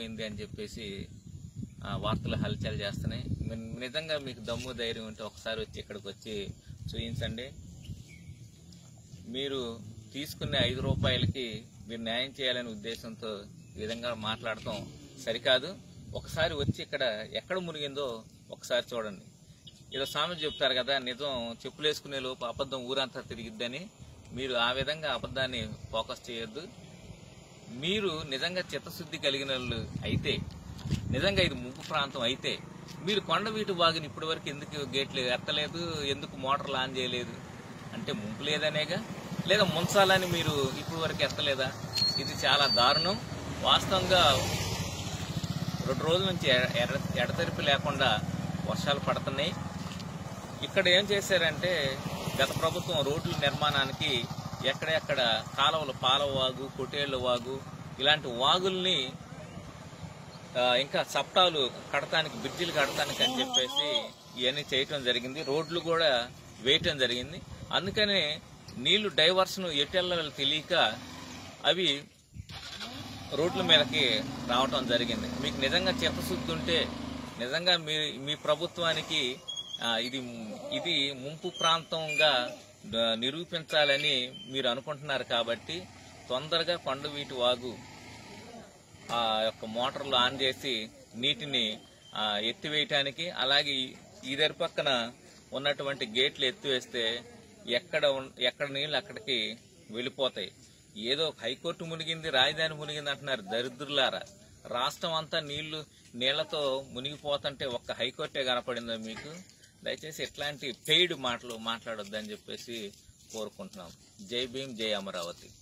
మునిగిపోయింది అని చెప్పేసి ఆ, వార్తలు హల్చల్ చేస్తున్నాయి ని- నిజంగా మీకు దమ్ము ధైర్యం ఉంటే ఒకసారి వచ్చి ఇక్కడికి వచ్చి చూపించండి మీరు తీసుకునే ఐదు రూపాయలకి మీరు న్యాయం చేయాలనే ఉద్దేశంతో ఈ విధంగా మాట్లాడటం సరికాదు ఒకసారి వచ్చి ఇక్కడ ఎక్కడ మునిగిందో ఒకసారి చూడండి ఏదో సామెత చెప్తారు కదా నిజం చెప్పులేసుకునే లోపు అబద్ధం ఊరంతా తిరిగిద్దని మీరు ఆ విధంగా అబద్ధాన్ని ఫోకస్ చేయొద్దు మీరు నిజంగా చిత్తశుద్ధి కలిగిన వాళ్ళు అయితే నిజంగా ఇది ముంపు ప్రాంతం అయితే మీరు కొండవీటి వాగుని ఇప్పటి వరకు ఎందుకు గేట్లు ఎత్తలేదు ఎందుకు మోటార్లు ఆన్ చేయలేదు అంటే ముంపు లేదనేగా లేదా ముంచాలని మీరు ఇప్పటి వరకు ఎత్తలేదా ఇది చాలా దారుణం వాస్తవంగా రెండు రోజుల నుంచి ఎడ- ఎడ- ఎడతెరిపి లేకుండా వర్షాలు పడుతున్నాయి ఇక్కడ ఏం చేశారంటే గత ప్రభుత్వం రోడ్ల నిర్మాణానికి ఎక్కడెక్కడ కాలువలు పాలవ వాగు కొటేళ్ల వాగు ఇలాంటి వాగుల్ని ఆ, ఇంకా చప్టాలు కడటానికి బ్రిడ్జిలు కడటానికి అని చెప్పేసి ఇవన్నీ చేయటం జరిగింది రోడ్లు కూడా వేయటం జరిగింది అందుకనే నీళ్లు డైవర్షన్ ఎటెళ్ళలో తెలియక అవి రోడ్ల మీదకి రావటం జరిగింది మీకు నిజంగా చిత్తశుద్ధి ఉంటే నిజంగా మీ మీ ప్రభుత్వానికి ఆ, ఇది ఇది ముంపు ప్రాంతంగా ఆ, నిరూపించాలని మీరు అనుకుంటున్నారు కాబట్టి తొందరగా కొండవీటి వాగు ఆ యొక్క మోటార్లు ఆన్ చేసి నీటిని ఆ, ఎత్తివేయటానికి అలాగే ఈ- ఈ దరి పక్కన ఉన్నటువంటి గేట్లు ఎత్తివేస్తే ఎక్కడ ఉన్- ఎక్కడ నీళ్ళు అక్కడికి వెళ్ళిపోతాయి ఏదో హైకోర్టు మునిగింది రాజధాని మునిగింది అంటున్నారు దరిద్రులారా రాష్ట్రం అంతా నీళ్లు నీళ్లతో మునిగిపోతుంటే ఒక్క హైకోర్టే కనపడిందా మీకు దయచేసి ఇట్లాంటి పెయిడ్ మాటలు మాట్లాడొద్దని చెప్పేసి కోరుకుంటున్నాం జై భీమ్ జై అమరావతి